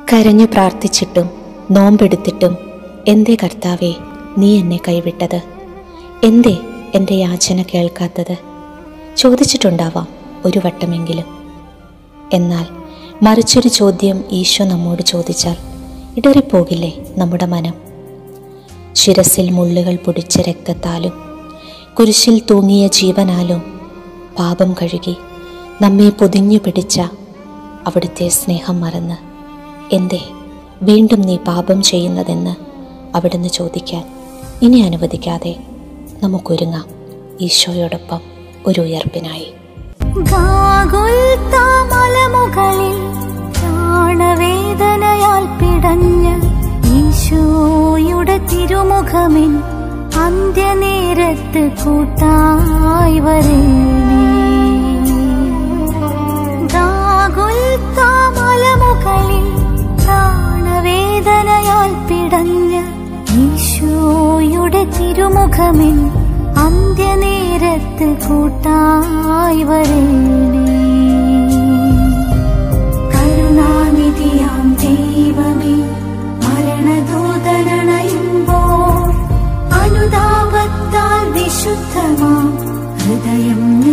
കരഞ്ഞു പ്രാർത്ഥിച്ചിട്ടും നോമ്പെടുത്തിട്ടും എന്തേ കർത്താവേ നീ എന്നെ കൈവിട്ടത് എന്തേ എൻ്റെ യാചന കേൾക്കാത്തത് ചോദിച്ചിട്ടുണ്ടാവാം ഒരു വട്ടമെങ്കിലും എന്നാൽ മറിച്ചൊരു ചോദ്യം ഈശോ നമ്മോട് ചോദിച്ചാൽ ഇടറിപ്പോകില്ലേ നമ്മുടെ മനം ശിരസിൽ മുള്ളുകൾ പൊടിച്ച രക്തത്താലും കുരിശിൽ തൂങ്ങിയ ജീവനാലും പാപം കഴുകി നമ്മെ പൊതിഞ്ഞു പിടിച്ച അവിടുത്തെ സ്നേഹം മറന്ന് എന്തേ വീണ്ടും നീ പാപം ചെയ്യുന്നതെന്ന് അവിടുന്ന് ചോദിക്കാൻ ഇനി അനുവദിക്കാതെ നമുക്കൊരുങ്ങാം ഈശോയോടൊപ്പം ഒരു ഉയർപ്പിനായി ഗാഗുൽത്താ മലമുകളിൽ പ്രാണവേദനയാൽ പിടഞ്ഞ് ഈശോയുടെ തിരുമുഖമിൻ അന്ത്യനേരത്ത് കൂട്ടായി വരേണേ ഗാഗുൽത്താ മലമുകളിൽ പ്രാണവേദനയാൽ പിടഞ്ഞ് ഈശോയുടെ തിരുമുഖമിൻ അന്ത്യനേരത്ത് കൂട്ടായി വരേണേ കരുണാനിധിയാം ദൈവമേ മരണദൂതനണയുമ്പോൾ അനുതാപത്താൽ വിശുദ്ധമാം ഹൃദയം നീ